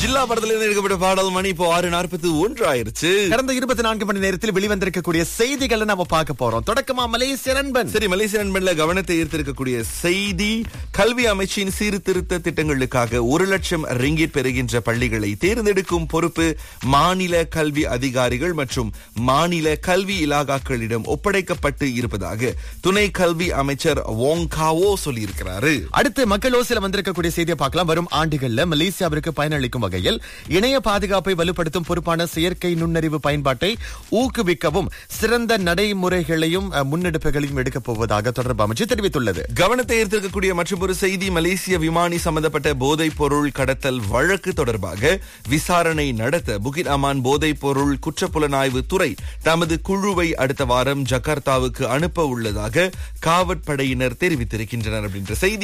ஜில்லா படத்துல இருந்து எடுக்கப்பட்ட பாடல் மணி இப்போ ஆறு நாற்பத்தி ஒன்று ஆயிருச்சு கடந்த இருபத்தி நான்கு மணி நேரத்தில் வெளிவந்திருக்கக்கூடிய செய்திகளை நம்ம பார்க்க போறோம் தொடக்கமா மலேசிய நண்பன் சரி மலேசிய நண்பன்ல கவனத்தை ஈர்த்திருக்கக்கூடிய செய்தி கல்வி அமைச்சின் சீர்திருத்த திட்டங்களுக்காக ஒரு லட்சம் ரிங்கிட் பெறுகின்ற பள்ளிகளை தேர்ந்தெடுக்கும் பொறுப்பு மாநில கல்வி அதிகாரிகள் மற்றும் மாநில கல்வி இலாகாக்களிடம் ஒப்படைக்கப்பட்டு இருப்பதாக துணை கல்வி அமைச்சர் வோங்காவோ சொல்லியிருக்கிறாரு அடுத்து மக்கள் ஓசில வந்திருக்கக்கூடிய செய்தியை பார்க்கலாம் வரும் ஆண்டுகள்ல மலேசியாவிற்கு பயனளிக்கும் வகையில் இணைய பாதுகாப்பை வலுப்படுத்தும் பொறுப்பான செயற்கை நுண்ணறிவு பயன்பாட்டை ஊக்குவிக்கவும் சிறந்த நடைமுறைகளையும் அஹ், முன்னெடுப்புகளையும் எடுக்கப் போவதாக தொடர்பு அமைச்சு தெரிவித்துள்ளது கவனத்தை ஈர்த்திருக்கக்கூடிய மற்றொரு செய்தி மலேசிய விமானி சம்பந்தப்பட்ட போதைப் பொருள் கடத்தல் வழக்கு தொடர்பாக விசாரணை நடத்த புகிட் அமான் போதைப் பொருள் குற்றப்புலனாய்வு துறை தமது குழுவை அடுத்த வாரம் ஜகார்த்தாவுக்கு அனுப்ப உள்ளதாக காவற்படையினர் தெரிவித்திருக்கின்றனர் அப்படின்ற செய்தி